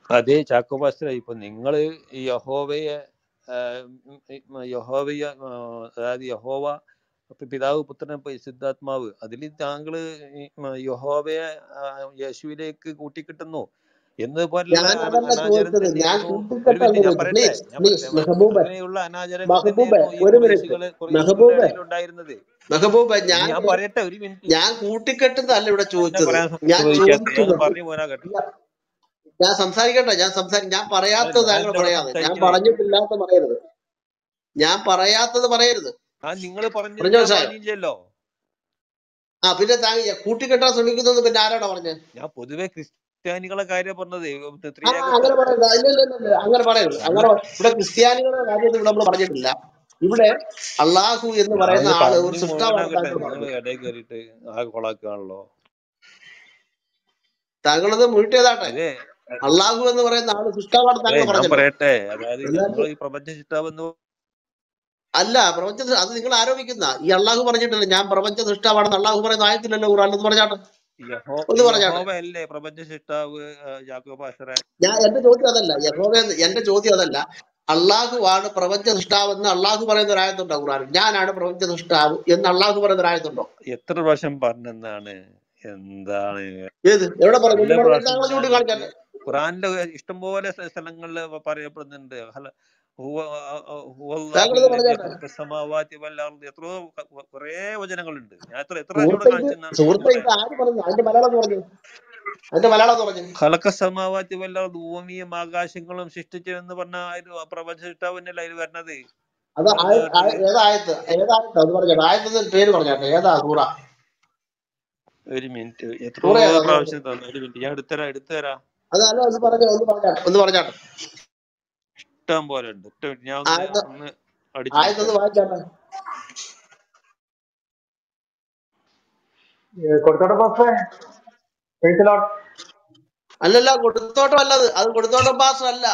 അതേ ചാക്കോ പാസ്റ്റർ ഇപ്പൊ നിങ്ങള് ഈ യഹോവയെ ആ, ഉം, ഉം, യഹോവയെ ആ, അതായത് യഹോവ പി- പിതാവ് പുത്രൻ പരിശുദ്ധാത്മാവ് അതിൽ താങ്കള് ഈ, ഉം, യഹോവയെ ആ, യേശുവിലേക്ക് കൂട്ടിക്കിട്ടുന്നു എന്നതുപോലുള്ള ഞാൻ അന- അതല്ല അനാചാരം ചോദിച്ചത് ഞാൻ തന്നെയായിരുന്നു ഒരു കൂട്ടിക്കെട്ടല്ല മിനിറ്റ് ഞാൻ ചോദിച്ചത് പറയട്ടെ പ്ലീസ് ഞാൻ പ്ലീസ് പറയട്ടെ മെഹബൂബ് അങ്ങനെയുള്ള അനാചാരങ്ങൾ മെഹബൂബ് തന്നെയായിരുന്നു ഈ ഒരു മിനിറ്റ് കുറേശികള് കുറേശികളുടെ മെഹബൂബ് ഇടയിൽ ഉണ്ടായിരുന്നത് മെഹബൂബ് ഒന്ന് ഞാൻ ഞാൻ പറയട്ടെ ഒരു മിനിറ്റ് ഞാൻ കൂട്ടിക്കെട്ടുന്നതല്ല ഇവിടെ എന്നെ ചോദിച്ചത് പറയാൻ ഞാൻ ചോദിക്കാത്ത ഞാൻ ചോദിക്കുന്നത് പറഞ്ഞു പോരാകട്ടെ ഇല്ല, ഞാൻ സംസാരിക്കട്ടെ ഞാൻ സംസാരി ഞാൻ പറയാത്തത് ഞാൻ താങ്കൾ എന്റെ പറയാതെ ഞാൻ സംസാരിക്കണേ പറഞ്ഞിട്ടില്ലാത്ത പറയരുത് ഞാൻ പറയാത്തത് പറയരുത് ആ നിങ്ങൾ പറഞ്ഞത് പറഞ്ഞു ഞാൻ മനസ്സിലായോ പറഞ്ഞില്ലല്ലോ ആ പിന്നെ താങ്കൾ കൂട്ടിക്കെട്ടാൻ ശ്രമിക്കുന്നത് പിന്നെ ആരാടാ പറഞ്ഞത് ഞാൻ പൊതുവെ ക്രിസ്ത്യാനികളെ കാര്യം പറഞ്ഞത് ആ ത്രിയേക അങ്ങനെ പറയരുത് ഇല്ല ഇല്ല ഇല്ല, ഇല്ല അങ്ങനെ പറയരുത് അല്ല അങ്ങനെ പറ- ഇവിടെ ക്രിസ്ത്യാനികളുടെ കാര്യത്തിൽ ഇവിടെ നമ്മൾ പറഞ്ഞിട്ടില്ല ഇവിടെ അള്ളാഹു എന്ന് ഞാൻ പറയുന്ന ഒന്ന് ആള് ഒരു പറഞ്ഞു സൃഷ്ടാവാണ് മുഴുവനാകട്ടെ താങ്കൾ നിങ്ങൾ പറഞ്ഞത് ഇടയിൽ കയറിയിട്ട് ആകെ കൊളാക്കുകയാണല്ലോ താങ്കളത് മുഴുട്ടേതാട്ടെ അതെ അള്ളാഹു എന്ന് പറയുന്ന ആള് സൃഷ്ടാവാണ് അതെ താങ്കൾ ഞാൻ പറഞ്ഞല്ലോ പറയട്ടെ അതായത് എന്നാൽ ഞങ്ങൾ ഈ പ്രപഞ്ച ചിട്ടാവെന്ന് അല്ല പ്രപഞ്ച സൃ- അത് നിങ്ങൾ ആരോപിക്കുന്ന ഈ അള്ളാഹു പറഞ്ഞിട്ടില്ല ഞാൻ പ്രപഞ്ച സൃഷ്ടാവാണെന്ന് അള്ളാഹു പറയുന്ന ആയത്തില്ലല്ലോ ഖുറാൻ എന്ന് പറഞ്ഞാട്ടെ യഹോ ഒന്ന് പറഞ്ഞാട്ടെ യഹോവ അല്ലേ പ്രപഞ്ച ചിട്ടാവ് യാക്കോ പാസ്റ്ററെ ഞാൻ എന്റെ ചോദ്യം അതല്ല യഹോവ എന്ന് എന്റെ ചോദ്യം അതല്ല അള്ളാഹു ആണ് പ്രപഞ്ച സൃഷ്ടാവെന്ന് അള്ളാഹു പറയുന്ന ഒരു ആയത്തുണ്ടോ ഖുറാൻ ഞാനാണ് പ്രപഞ്ച സൃഷ്ടാവ് എന്ന് അള്ളാഹു പറയുന്ന ഒരു ആയത്തുണ്ടോ എത്ര പ്രാവശ്യം പറഞ്ഞെന്നാണ് എന്താണ് ഏത് എവിടെ പറഞ്ഞു നല്ല ഒന്ന് പറഞ്ഞു പ്രാവശ്യം താങ്കൾ ചൂണ്ടി ഞാൻ കാണിച്ചാട്ടെ ഖുറാനിലെ ഇഷ്ടംപോലെ സ്ഥലങ്ങളിൽ പറയപ്പെടുന്നുണ്ട് ഹല- ഹുവ- ഹുവല്ലാഹു താങ്കളത് അല്ലദീ പറഞ്ഞാട്ടെ ഖലഖ സമാവാതി വൽ അർദ് എത്രയോ ക- കുറേ വചനങ്ങളുണ്ട് ഞാൻ എത്ര എത്ര പ്രാവശ്യം ഇവിടെ സുഹൃത്തെ ഇത് കാണിച്ചെന്നാണ് സുഹൃത്തെ നിങ്ങളെ ഇത് ആര് പറഞ്ഞു അതിന്റെ മലയാളം എന്ന് പറഞ്ഞു അതിന്റെ മലയാളം എന്ന് പറഞ്ഞു ഖലഖ സമാവാതി വൽ അർദ് ഭൂമിയും ആകാശങ്ങളും സൃഷ്ടിച്ചു എന്ന് പറഞ്ഞ ആ ഒരു പ്രപഞ്ച സൃഷ്ടാവിനല്ലേ അതിൽ വരുന്നത് അത് നിങ്ങൾ ആയ- കേട്ടില്ല ആയ- ഏതായത്ത് ഏതായത്ത് അത് പറഞ്ഞാട്ടെ ആയത്തിന്റെ പേര് പറഞ്ഞാട്ടെ ഏതാ സൂറ ഒരു മിനിറ്റ് സൂറ എത്രയോ ഏതാ അത് പ്രാവശ്യം തന്നു ഒരു മിനിറ്റ് ഞാൻ എടുത്തരാം എടുത്തുതരാം അത് അല്ല ഒന്ന് പറഞ്ഞ ഒന്ന് പറഞ്ഞാട്ടെ ഒന്ന് പറഞ്ഞാട്ടെ ഇഷ്ടം പോലെ ഉണ്ട് ഒറ്റ മിനിറ്റ് ഞാൻ ഒന്ന് ആയത്ത് ഒന്ന് അടിച്ചു ആയത്തൊന്ന് നോക്കാം വായിച്ചാട്ടെ കൊടുത്തോട്ടെ പാസ്റ്റേ പ്രൈസ് ലോർഡ് അല്ലല്ല കൊടുത്തോട്ടം അല്ലത് അത് കൊടുത്തോട്ടം പാസ് അല്ല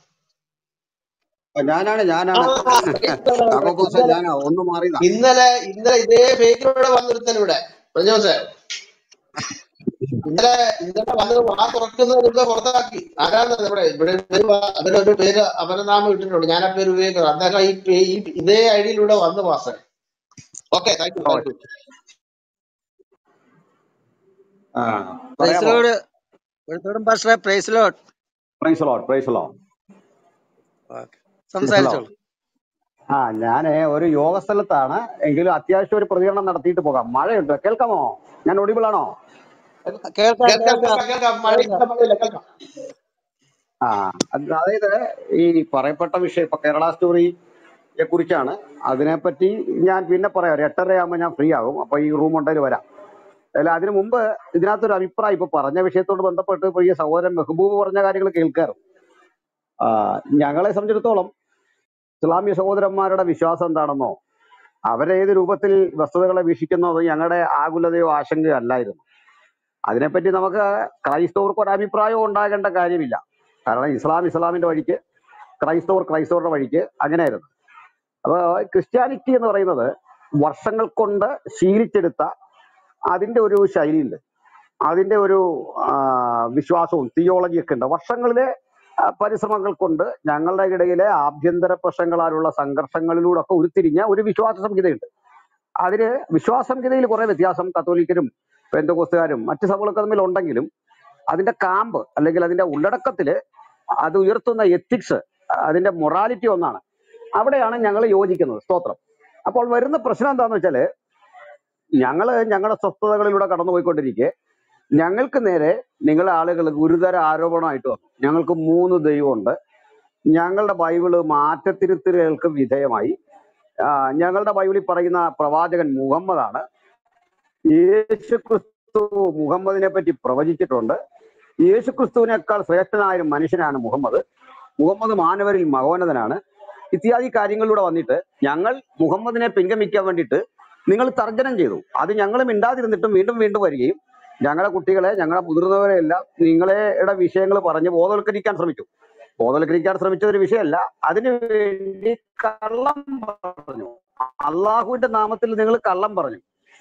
ആ, ഞാനാണ് ആ ഞാനാണ് ചാക്കോ കോസ ഇന്നലെ ഞാനാ ഒന്ന് മാറിയതാ ഇന്നലെ ഇന്നലെ ഇതേ ഫേക്കിലൂടെ വന്നിരുത്തൻ ഇവിടെ ജോസേ ഇന്നലെ ഇന്നലെ വന്നത് വാ തുറക്കുന്നതിന് മുമ്പേ പുറത്താക്കി ആരാണ് ഇവിടെ ഇവിടെ പേര് വാ- അവരൊരു പേര് അപരനാമം ഇട്ടിട്ടുണ്ട് ഞാൻ ആ പേര് ഉപയോഗിക്കുന്നത് അദ്ദേഹം ഈ പേ- ഈ ഇതേ ഐഡിയിലൂടെ വന്ന് pass okay thank you oh thank you ആ പ്രൈസ് പറയാമോ ലോഡ് കൊടുത്തോടും പാസ്റ്ററെ price load price load price load okay price load സംസാരിച്ചോളൂ ആ ഞാന് ഒരു യോഗ സ്ഥലത്താണ് എങ്കിലും അത്യാവശ്യം ഒരു പ്രതികരണം നടത്തിയിട്ട് പോകാം മഴയുണ്ട് കേൾക്കാമോ ഞാൻ ഒടിബിൾ ആണോ കേൾക്കാം കേൾക്കാം കേൾക്കാം കേൾക്കാം കേൾക്കാം മഴ കേൾക്കാം ഇല്ല മഴയില്ല കേൾക്കാം ആ അത് അതായത് ഈ പറയപ്പെട്ട വിഷയം ഇപ്പൊ കേരള സ്റ്റോറിയെ കുറിച്ചാണ് അതിനെപ്പറ്റി ഞാൻ പിന്നെ പറയാം ഒരു എട്ടര ആകുമ്പോൾ ഞാൻ ഫ്രീ ആകും അപ്പൊ ഈ റൂം ഉണ്ടെങ്കിൽ വരാം അല്ല അതിനു മുമ്പ് ഇതിനകത്തൊരു അഭിപ്രായം ഇപ്പൊ പറഞ്ഞ വിഷയത്തോട് ബന്ധപ്പെട്ട് ഇപ്പൊ ഈ സഹോദരൻ മെഹബൂബ് പറഞ്ഞ കാര്യങ്ങൾ കേൾക്കാറ് ആ, ഞങ്ങളെ സംബന്ധിച്ചിടത്തോളം ഇസ്ലാമിക സഹോദരന്മാരുടെ വിശ്വാസം എന്താണെന്നോ അവരേത് രൂപത്തിൽ വസ്തുതകളെ വീക്ഷിക്കുന്നതോ ഞങ്ങളുടെ ആകുലതയോ ആശങ്കയോ അല്ലായിരുന്നു അതിനെപ്പറ്റി നമുക്ക് ക്രൈസ്തവർക്ക് ഒരു അഭിപ്രായം ഉണ്ടാകേണ്ട കാര്യമില്ല കാരണം ഇസ്ലാം ഇസ്ലാമിന്റെ വഴിക്ക് ക്രൈസ്തവർ ക്രൈസ്തവരുടെ വഴിക്ക് അങ്ങനെയായിരുന്നു അപ്പൊ ക്രിസ്ത്യാനിറ്റി എന്ന് പറയുന്നത് വർഷങ്ങൾ കൊണ്ട് ശീലിച്ചെടുത്ത അതിന്റെ ഒരു ശൈലിയുണ്ട് അതിന്റെ ഒരു ആ, വിശ്വാസവും തിയോളജിയൊക്കെ ഉണ്ട് വർഷങ്ങളിലെ ആ, പരിശ്രമങ്ങൾ കൊണ്ട് ഞങ്ങളുടെ ഇടയിലെ ആഭ്യന്തര പ്രശ്നങ്ങളാലുള്ള സംഘർഷങ്ങളിലൂടെ ഒക്കെ ഉരുത്തിരിഞ്ഞ ഒരു വിശ്വാസ സംഹിതയുണ്ട് അതിന് വിശ്വാസ സംഹിതയിൽ കുറെ വ്യത്യാസം കത്തോലിക്കരും പെന്തകോസ്തുകാരും മറ്റു സഭകളൊക്കെ തമ്മിൽ ഉണ്ടെങ്കിലും അതിന്റെ കാമ്പ് അല്ലെങ്കിൽ അതിന്റെ ഉള്ളടക്കത്തില് അത് ഉയർത്തുന്ന എത്തിക്സ് അതിന്റെ മൊറാലിറ്റി ഒന്നാണ് അവിടെയാണ് ഞങ്ങൾ യോജിക്കുന്നത് സ്തോത്രം അപ്പോൾ വരുന്ന പ്രശ്നം എന്താന്ന് വെച്ചാല് ഞങ്ങള് ഞങ്ങളുടെ സ്വസ്ഥതകളിലൂടെ കടന്നുപോയിക്കൊണ്ടിരിക്കെ ഞങ്ങൾക്ക് നേരെ നിങ്ങളെ ആളുകൾ ഗുരുതര ആരോപണമായിട്ട് വന്നു ഞങ്ങൾക്ക് മൂന്ന് ദൈവമുണ്ട് ഞങ്ങളുടെ ബൈബിള് മാറ്റത്തിരുത്തലുകൾക്ക് വിധേയമായി ആ, ഞങ്ങളുടെ ബൈബിളിൽ പറയുന്ന പ്രവാചകൻ മുഹമ്മദാണ് യേശു ക്രിസ്തു മുഹമ്മദിനെ പറ്റി പ്രവചിച്ചിട്ടുണ്ട് യേശു ക്രിസ്തുവിനേക്കാൾ ശ്രേഷ്ഠനായ ഒരു മനുഷ്യനാണ് മുഹമ്മദ് മുഹമ്മദ് മാനവരിൽ മഹോന്നതനാണ് ഇത്യാദി കാര്യങ്ങളിലൂടെ വന്നിട്ട് ഞങ്ങൾ മുഹമ്മദിനെ പിൻഗമിക്കാൻ വേണ്ടിയിട്ട് നിങ്ങൾ തർജ്ജനം ചെയ്തു അത് ഞങ്ങൾ മിണ്ടാതിരുന്നിട്ടും വീണ്ടും വീണ്ടും വരികയും ഞങ്ങളുടെ കുട്ടികളെ ഞങ്ങളുടെ മുതിർന്നവരെ എല്ലാം നിങ്ങളുടെ വിഷയങ്ങൾ പറഞ്ഞ് ബോധവൽക്കരിക്കാൻ ശ്രമിച്ചു ബോധവൽക്കരിക്കാൻ ശ്രമിച്ച ഒരു വിഷയമല്ല അതിനു വേണ്ടി കള്ളം പറഞ്ഞു അള്ളാഹുവിന്റെ നാമത്തിൽ നിങ്ങൾ കള്ളം പറഞ്ഞു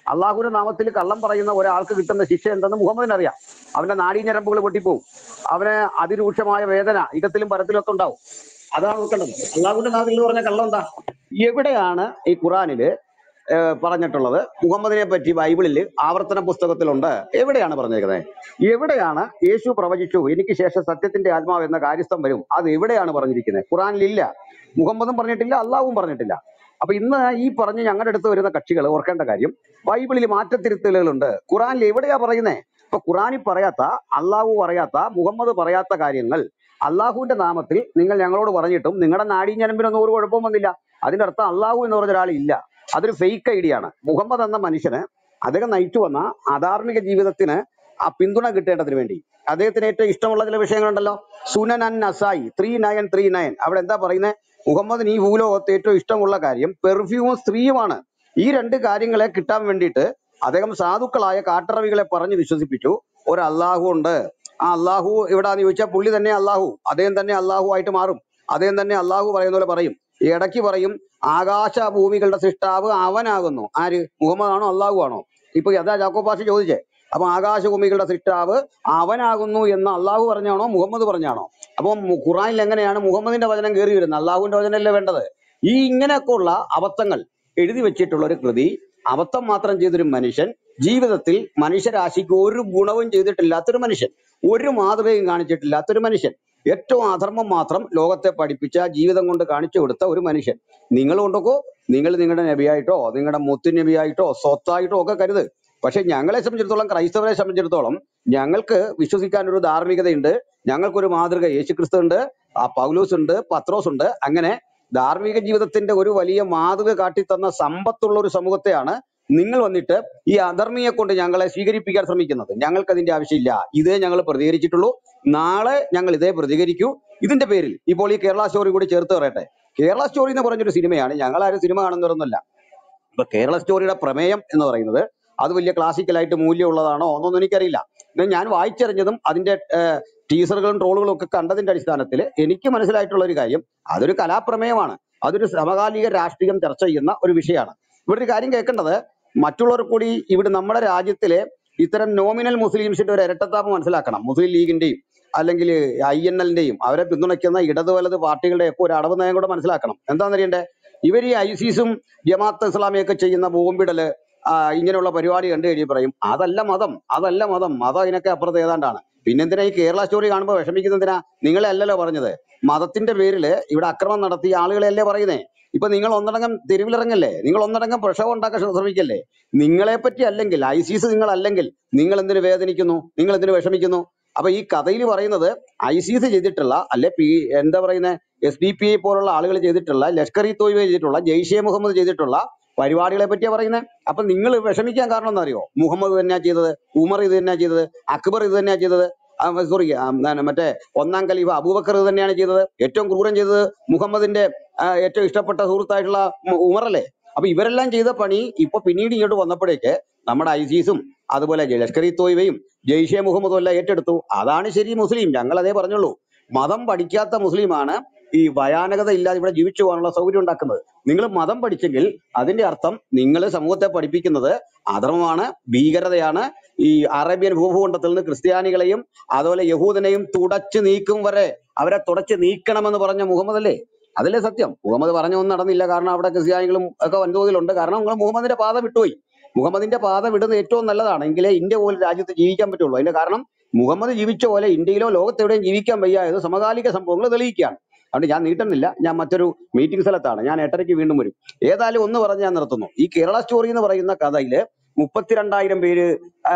അള്ളാഹുവിന്റെ നാമത്തിൽ കള്ളം പറയുന്ന ഒരാൾക്ക് കിട്ടുന്ന ശിക്ഷ എന്തെന്ന് മുഹമ്മദിന് അറിയാം അവന്റെ നാടീഞരമ്പുകൾ പൊട്ടിപ്പോവും അവന് അതിരൂക്ഷമായ വേദന ഇടത്തിലും പരത്തിലും ഒക്കെ ഉണ്ടാവും അതാണ് നോക്കേണ്ടത് അള്ളാഹുവിന്റെ നാട്ടിൽ എന്ന് പറഞ്ഞ കള്ളം എന്താ എവിടെയാണ് ഈ ഖുറാനില് ഏഹ് പറഞ്ഞിട്ടുള്ളത് മുഹമ്മദിനെ പറ്റി ബൈബിളിൽ ആവർത്തന പുസ്തകത്തിലുണ്ട് എവിടെയാണ് പറഞ്ഞേക്കുന്നത് എവിടെയാണ് യേശു പ്രവചിച്ചു എനിക്ക് ശേഷം സത്യത്തിന്റെ ആത്മാവ് എന്ന കാര്യസ്ഥം വരും അത് എവിടെയാണ് പറഞ്ഞിരിക്കുന്നത് ഖുറാനിലില്ല മുഹമ്മദും പറഞ്ഞിട്ടില്ല അള്ളാഹുവും പറഞ്ഞിട്ടില്ല അപ്പൊ ഇന്ന് ഈ പറഞ്ഞ് ഞങ്ങളുടെ അടുത്ത് വരുന്ന കക്ഷികൾ ഓർക്കേണ്ട കാര്യം ബൈബിളിൽ മാറ്റത്തിരുത്തലുകളുണ്ട് ഖുറാനിൽ എവിടെയാ പറയുന്നേ ഇപ്പൊ ഖുറാനിൽ പറയാത്ത അള്ളാഹു പറയാത്ത മുഹമ്മദ് പറയാത്ത കാര്യങ്ങൾ അള്ളാഹുവിന്റെ നാമത്തിൽ നിങ്ങൾ ഞങ്ങളോട് പറഞ്ഞിട്ടും നിങ്ങളുടെ നാടീഞ്ഞരമ്പിനൊന്നും ഒരു കുഴപ്പവും വന്നില്ല അതിന്റെ അർത്ഥം അള്ളാഹു എന്ന് പറഞ്ഞ ഒരാൾ ഇല്ല അതൊരു ഫേക്ക് ഐഡിയ ആണ് മുഹമ്മദ് എന്ന മനുഷ്യന് അദ്ദേഹം നയിച്ചു വന്ന അധാർമിക ജീവിതത്തിന് ആ പിന്തുണ കിട്ടേണ്ടതിന് വേണ്ടി അദ്ദേഹത്തിന് ഏറ്റവും ഇഷ്ടമുള്ള ചില വിഷയങ്ങളുണ്ടല്ലോ സുനൻ അൻ നസായി ത്രീ നയൻ ത്രീ നയൻ അവിടെ എന്താ പറയുന്നത് മുഹമ്മദിന് ഈ ഭൂലോകത്ത് ഏറ്റവും ഇഷ്ടമുള്ള കാര്യം പെർഫ്യൂമും സ്ത്രീയുമാണ് ഈ രണ്ട് കാര്യങ്ങളെ കിട്ടാൻ വേണ്ടിയിട്ട് അദ്ദേഹം സാധുക്കളായ കാട്ടറവികളെ പറഞ്ഞ് വിശ്വസിപ്പിച്ചു ഒരു അള്ളാഹു ഉണ്ട് ആ അള്ളാഹു എവിടാന്ന് ചോദിച്ചാൽ പുള്ളി തന്നെ അള്ളാഹു അദ്ദേഹം തന്നെ അള്ളാഹു ആയിട്ട് മാറും അദ്ദേഹം തന്നെ അള്ളാഹു പറയുന്ന പോലെ പറയും ഈ ഇടയ്ക്ക് പറയും ആകാശ ഭൂമികളുടെ സൃഷ്ടാവ് അവനാകുന്നു ആര് മുഹമ്മദ് ആണോ അള്ളാഹു ആണോ ഇപ്പൊ അതാ ജാക്കോ പാഷ ചോദിച്ചേ അപ്പൊ ആകാശഭൂമികളുടെ സൃഷ്ടാവ് അവനാകുന്നു എന്ന് അള്ളാഹു പറഞ്ഞാണോ മുഹമ്മദ് പറഞ്ഞാണോ അപ്പം മു- ഖുറാനിൽ എങ്ങനെയാണ് മുഹമ്മദിന്റെ വചനം കയറി വരുന്നത് അള്ളാഹുവിന്റെ വചനമല്ലേ വേണ്ടത് ഈ ഇങ്ങനെയൊക്കെ ഉള്ള അബദ്ധങ്ങൾ എഴുതി വെച്ചിട്ടുള്ള ഒരു കൃതി അബദ്ധം മാത്രം ചെയ്തൊരു മനുഷ്യൻ ജീവിതത്തിൽ മനുഷ്യരാശിക്ക് ഒരു ഗുണവും ചെയ്തിട്ടില്ലാത്തൊരു മനുഷ്യൻ ഒരു മാതൃകയും കാണിച്ചിട്ടില്ലാത്തൊരു മനുഷ്യൻ ഏറ്റവും അധർമ്മം മാത്രം ലോകത്തെ പഠിപ്പിച്ച ജീവിതം കൊണ്ട് കാണിച്ചു കൊടുത്ത ഒരു മനുഷ്യൻ നിങ്ങൾ കൊണ്ടൊക്കെ നിങ്ങൾ നിങ്ങളുടെ നബിയായിട്ടോ നിങ്ങളുടെ മുത്തു നബിയായിട്ടോ സ്വത്തായിട്ടോ ഒക്കെ കരുത് പക്ഷെ ഞങ്ങളെ സംബന്ധിച്ചിടത്തോളം ക്രൈസ്തവരെ സംബന്ധിച്ചിടത്തോളം ഞങ്ങൾക്ക് വിശ്വസിക്കാൻ ഒരു ധാർമ്മികതയുണ്ട് ഞങ്ങൾക്കൊരു മാതൃക യേശുക്രിസ്തു ഉണ്ട് ആ പൗലൂസ് ഉണ്ട് പത്രോസ് ഉണ്ട് അങ്ങനെ ധാർമ്മിക ജീവിതത്തിന്റെ ഒരു വലിയ മാതൃക കാട്ടിത്തന്ന സമ്പത്തുള്ള ഒരു സമൂഹത്തെയാണ് നിങ്ങൾ വന്നിട്ട് ഈ അധർമ്മിയെ കൊണ്ട് ഞങ്ങളെ സ്വീകരിപ്പിക്കാൻ ശ്രമിക്കുന്നത് ഞങ്ങൾക്ക് അതിന്റെ ആവശ്യമില്ല ഇതേ ഞങ്ങൾ പ്രതികരിച്ചിട്ടുള്ളൂ നാളെ ഞങ്ങൾ ഇതേ പ്രതികരിക്കൂ ഇതിന്റെ പേരിൽ ഇപ്പോൾ ഈ കേരള സ്റ്റോറി കൂടി ചേർത്ത് പറയട്ടെ കേരള സ്റ്റോറി എന്ന് പറഞ്ഞൊരു സിനിമയാണ് ഞങ്ങൾ ആരും സിനിമ കാണുന്നവരൊന്നുമല്ല ഇപ്പൊ കേരള സ്റ്റോറിയുടെ പ്രമേയം എന്ന് പറയുന്നത് അത് വലിയ ക്ലാസിക്കലായിട്ട് മൂല്യമുള്ളതാണോ എന്നൊന്നും എനിക്കറിയില്ല ഇത് ഞാൻ വായിച്ചറിഞ്ഞതും അതിന്റെ ടീസറുകളും ട്രോളുകളും ഒക്കെ കണ്ടതിന്റെ അടിസ്ഥാനത്തിൽ എനിക്ക് മനസ്സിലായിട്ടുള്ള ഒരു കാര്യം അതൊരു കലാപ്രമേയമാണ് അതൊരു സമകാലിക രാഷ്ട്രീയം ചർച്ച ചെയ്യുന്ന ഒരു വിഷയമാണ് ഇവിടെ ഒരു കാര്യം കേൾക്കേണ്ടത് മറ്റുള്ളവർ കൂടി ഇവിടെ നമ്മുടെ രാജ്യത്തിലെ ഇത്തരം നോമിനൽ മുസ്ലിംസിന്റെ ഒരു ഇരട്ടത്താപ്പ് മനസ്സിലാക്കണം മുസ്ലിം ലീഗിന്റെയും അല്ലെങ്കിൽ ഐ എൻ എല്ലിന്റെയും അവരെ പിന്തുണയ്ക്കുന്ന ഇടത് വലത് പാർട്ടികളുടെ ഒക്കെ ഒരു അടവ് നയം കൂടെ മനസ്സിലാക്കണം എന്താണെന്നറിയണ്ടേ ഇവർ ഈ ഐസിസും ജമാഅത്ത് ഇസ്ലാമിയൊക്കെ ചെയ്യുന്ന ബോംബിടല് ആ, ഇങ്ങനെയുള്ള പരിപാടി കണ്ടു കഴിഞ്ഞ് പറയും അതല്ല മതം അതല്ല മതം മതം ഇതിനൊക്കെ അപ്പുറത്ത് ഏതാണ്ടാണ് പിന്നെന്തിനാ ഈ കേരള സ്റ്റോറി കാണുമ്പോൾ വിഷമിക്കുന്നതിനാ നിങ്ങളെ അല്ലല്ലോ പറഞ്ഞത് മതത്തിന്റെ പേരിൽ ഇവിടെ അക്രമം നടത്തിയ ആളുകളെയല്ലേ പറയുന്നേ ഇപ്പൊ നിങ്ങൾ ഒന്നടങ്കം തെരുവിലിറങ്ങല്ലേ നിങ്ങൾ ഒന്നടങ്കം പ്രക്ഷോഭം ഉണ്ടാക്കാൻ ശ്ര- ശ്രമിക്കല്ലേ നിങ്ങളെ പറ്റി അല്ലെങ്കിൽ ഐസിസ് നിങ്ങൾ അല്ലെങ്കിൽ നിങ്ങൾ എന്തിനു വേദനിക്കുന്നു നിങ്ങൾ എന്തിനു വിഷമിക്കുന്നു അപ്പൊ ഈ കഥയിൽ പറയുന്നത് ഐസിസ് ചെയ്തിട്ടുള്ള അല്ലെ പി എന്താ പറയുന്നത് എസ് ഡി പി ഐ പോലുള്ള ആളുകൾ ചെയ്തിട്ടുള്ള ലഷ്കർ ഇ തോയ്ബ ചെയ്തിട്ടുള്ള ജെയ്ഷെ മുഹമ്മദ് ചെയ്തിട്ടുള്ള പരിപാടികളെ പറ്റിയാ പറയുന്നത് അപ്പൊ നിങ്ങൾ വിഷമിക്കാൻ കാരണം എന്താ അറിയോ മുഹമ്മദ് തന്നെയാ ചെയ്തത് ഉമർ ഇത് തന്നെയാ ചെയ്തത് അക്ബർ ഇത് തന്നെയാ ചെയ്തത് സോറി മറ്റേ ഒന്നാം ഖലീഫ അബൂബക്കർ ഇത് തന്നെയാണ് ചെയ്തത് ഏറ്റവും ക്രൂരം ചെയ്തത് മുഹമ്മദിന്റെ ആ, ഏറ്റവും ഇഷ്ടപ്പെട്ട സുഹൃത്തായിട്ടുള്ള മു- ഉമറല്ലേ അപ്പൊ ഇവരെല്ലാം ചെയ്ത പണി ഇപ്പൊ പിന്നീട് ഇങ്ങോട്ട് വന്നപ്പോഴേക്ക് നമ്മുടെ ഐസീസും അതുപോലെ ലഷ്കർ ഇ തോയ്ബയും ജെയ്ഷെ മുഹമ്മദും എല്ലാം ഏറ്റെടുത്തു അതാണ് ശരി മുസ്ലിം ഞങ്ങൾ അതേ പറഞ്ഞുള്ളൂ മതം പഠിക്കാത്ത മുസ്ലിമാണ് ഈ ഭയാനകത ഇല്ലാതെ ഇവിടെ ജീവിച്ചു പോകാനുള്ള സൗകര്യം ഉണ്ടാക്കുന്നത് നിങ്ങൾ മതം പഠിച്ചെങ്കിൽ അതിന്റെ അർത്ഥം നിങ്ങൾ സമൂഹത്തെ പഠിപ്പിക്കുന്നത് അധർമ്മമാണ് ഭീകരതയാണ് ഈ അറേബ്യൻ ഭൂഭൂഖണ്ഡത്തിൽ നിന്ന് ക്രിസ്ത്യാനികളെയും അതുപോലെ യഹൂദനെയും തുടച്ചു നീക്കും വരെ അവരെ തുടച്ചു നീക്കണമെന്ന് പറഞ്ഞ മുഹമ്മദ് അല്ലേ അതല്ലേ സത്യം മുഹമ്മദ് പറഞ്ഞൊന്നും നടന്നില്ല കാരണം അവിടെ ക്രിസ്ത്യാനികളും ഒക്കെ വൻതോതിലുണ്ട് കാരണം നിങ്ങൾ മുഹമ്മദിന്റെ പാത വിട്ടുപോയി മുഹമ്മദിന്റെ പാത വിടുന്നത് ഏറ്റവും നല്ലതാണ് എങ്കിലേ ഇന്ത്യ പോലെ രാജ്യത്ത് ജീവിക്കാൻ പറ്റുള്ളൂ അതിന്റെ കാരണം മുഹമ്മദ് ജീവിച്ച പോലെ ഇന്ത്യയിലോ ലോകത്തെവിടെയും ജീവിക്കാൻ വയ്യായത് സമകാലിക സംഭവങ്ങൾ തെളിയിക്കുകയാണ് അതുകൊണ്ട് ഞാൻ നീട്ടുന്നില്ല ഞാൻ മറ്റൊരു മീറ്റിംഗ് സ്ഥലത്താണ് ഞാൻ എട്ടരയ്ക്ക് വീണ്ടും വരും ഏതായാലും ഒന്ന് പറഞ്ഞ് ഞാൻ നിർത്തുന്നു ഈ കേരള സ്റ്റോറി എന്ന് പറയുന്ന കഥയില് മുപ്പത്തിരണ്ടായിരം പേര്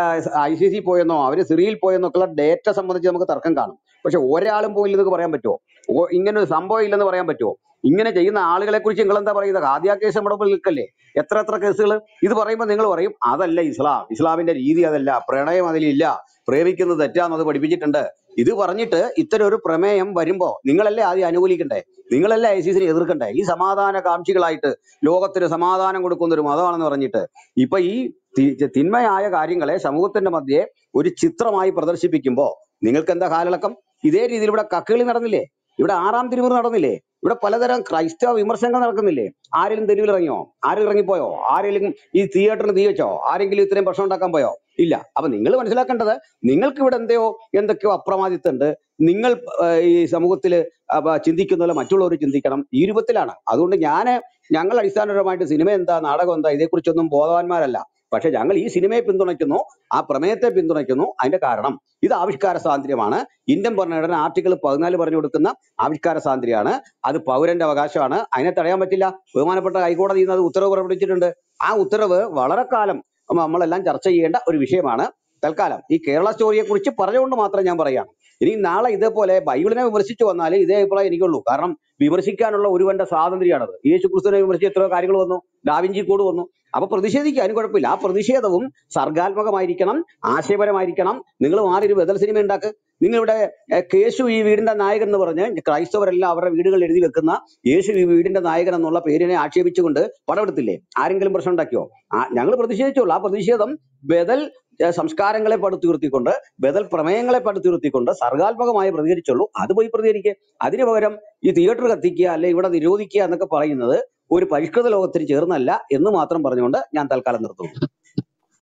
ഐ സി സി പോയെന്നോ അവര് സിറിയയിൽ പോയെന്നോ ഒക്കെയുള്ള ഡേറ്റ സംബന്ധിച്ച് നമുക്ക് തർക്കം കാണും പക്ഷെ ഒരാളും പോയില്ലെന്ന് പറയാൻ പറ്റുമോ ഓ ഇങ്ങനെ ഒരു സംഭവം ഇല്ലെന്ന് പറയാൻ പറ്റുമോ ഇങ്ങനെ ചെയ്യുന്ന ആളുകളെ കുറിച്ച് നിങ്ങൾ എന്താ പറയുന്നത് ആദ്യ കേസ് നമ്മുടെ മുമ്പിൽ നിൽക്കല്ലേ എത്ര എത്ര കേസുകൾ ഇത് പറയുമ്പോൾ നിങ്ങൾ പറയും അതല്ല ഇസ്ലാം ഇസ്ലാമിന്റെ രീതി അതല്ല പ്രണയം അതിലില്ല പ്രേമിക്കുന്നത് തെറ്റാന്ന് അത് പഠിപ്പിച്ചിട്ടുണ്ട് ഇത് പറഞ്ഞിട്ട് ഇത്തരം ഒരു പ്രമേയം വരുമ്പോ നിങ്ങളല്ലേ ആദ്യം അനുകൂലിക്കണ്ടേ നിങ്ങളല്ലേ ഐസിസിനെ എതിർക്കണ്ടേ ഈ സമാധാന കാംക്ഷികളായിട്ട് ലോകത്തിന് സമാധാനം കൊടുക്കുന്ന ഒരു മതമാണെന്ന് പറഞ്ഞിട്ട് ഇപ്പൊ ഈ തി- തിന്മയായ കാര്യങ്ങളെ സമൂഹത്തിന്റെ മധ്യേ ഒരു ചിത്രമായി പ്രദർശിപ്പിക്കുമ്പോ നിങ്ങൾക്ക് എന്താ കാലിളക്കം ഇതേ രീതിയിൽ ഇവിടെ കക്കുകളി നടന്നില്ലേ ഇവിടെ ആറാം തിരുമുറി നടന്നില്ലേ ഇവിടെ പലതരം ക്രൈസ്തവ വിമർശനങ്ങൾ നടക്കുന്നില്ലേ ആരെങ്കിലും തെരുവിൽ ഇറങ്ങിയോ ആരും ഇറങ്ങിപ്പോയോ ആരെങ്കിലും ഈ തിയേറ്ററിന് തീ വെച്ചോ ആരെങ്കിലും ഇത്രയും പ്രശ്നം ഉണ്ടാക്കാൻ പോയോ ഇല്ല അപ്പൊ നിങ്ങൾ മനസ്സിലാക്കേണ്ടത് നിങ്ങൾക്ക് ഇവിടെ എന്തെയോ എന്തൊക്കെയോ അപ്രമാദിത്വമുണ്ട് നിങ്ങൾ ആ, ഈ സമൂഹത്തിൽ ചിന്തിക്കുന്ന പോലെ മറ്റുള്ളവർ ചിന്തിക്കണം ഈ രൂപത്തിലാണ് അതുകൊണ്ട് ഞാൻ ഞങ്ങൾ അടിസ്ഥാനപരമായിട്ട് സിനിമ എന്താ നാടകം എന്താ ഇതേക്കുറിച്ചൊന്നും ബോധവാന്മാരല്ല പക്ഷെ ഞങ്ങൾ ഈ സിനിമയെ പിന്തുണയ്ക്കുന്നു ആ പ്രമേയത്തെ പിന്തുണയ്ക്കുന്നു അതിന്റെ കാരണം ഇത് ആവിഷ്കാര സ്വാതന്ത്ര്യമാണ് ഇന്ത്യൻ ഭരണഘടന ആർട്ടിക്കിൾ പതിനാല് പറഞ്ഞു കൊടുക്കുന്ന ആവിഷ്കാര സ്വാതന്ത്ര്യമാണ് അത് പൗരന്റെ അവകാശമാണ് അതിനെ തടയാൻ പറ്റില്ല ബഹുമാനപ്പെട്ട ഹൈക്കോടതി ഇന്ന് അത് ഉത്തരവ് പുറപ്പെടുവിച്ചിട്ടുണ്ട് ആ ഉത്തരവ് വളരെ കാലം നമ്മളെല്ലാം ചർച്ച ചെയ്യേണ്ട ഒരു വിഷയമാണ് തൽക്കാലം ഈ കേരള സ്റ്റോറിയെ കുറിച്ച് പറഞ്ഞുകൊണ്ട് മാത്രം ഞാൻ പറയാം ഇനി നാളെ ഇതേപോലെ ബൈബിളിനെ വിമർശിച്ചു വന്നാൽ ഇതേ അഭിപ്രായം എനിക്കുള്ളൂ കാരണം വിമർശിക്കാനുള്ള ഒരുവന്റെ സ്വാതന്ത്ര്യമാണത് യേശു ക്രിസ്തുവിനെ വിമർശിച്ച് എത്രയോ കാര്യങ്ങൾ വന്നു ഡാവിഞ്ചി കോഡ് വന്നു അപ്പൊ പ്രതിഷേധിക്കുക അതിന് കുഴപ്പമില്ല ആ പ്രതിഷേധവും സർഗാത്മകമായിരിക്കണം ആശയപരമായിരിക്കണം നിങ്ങൾ മാറി ഒരു ബദൽ സിനിമ ഉണ്ടാക്ക് നിങ്ങളിവിടെ ഏഹ്, കേശു ഈ വീടിന്റെ നായകൻ എന്ന് പറഞ്ഞ് ക്രൈസ്തവരെല്ലാം അവരുടെ വീടുകളിൽ എഴുതി വെക്കുന്ന യേശു ഈ വീടിന്റെ നായകൻ എന്നുള്ള പേരിനെ ആക്ഷേപിച്ചുകൊണ്ട് പടമെടുത്തില്ലേ ആരെങ്കിലും പ്രശ്നം ഉണ്ടാക്കിയോ ഞങ്ങൾ പ്രതിഷേധിച്ചോളൂ ആ പ്രതിഷേധം ബദൽ ഏഹ്, സംസ്കാരങ്ങളെ പടുത്തുയർത്തിക്കൊണ്ട് ബദൽ പ്രമേയങ്ങളെ പടുത്തുയർത്തിക്കൊണ്ട് സർഗാത്മകമായി പ്രതികരിച്ചുള്ളൂ അത് പോയി പ്രതികരിക്കുക അതിന് പകരം ഈ തിയേറ്റർ കത്തിക്കുക അല്ലെ ഇവിടെ നിരോധിക്കുക എന്നൊക്കെ പറയുന്നത് ഒരു പരിഷ്കൃത ലോകത്തിന് ചേർന്നല്ല എന്ന് മാത്രം പറഞ്ഞുകൊണ്ട് ഞാൻ തൽക്കാലം നിർത്തുന്നു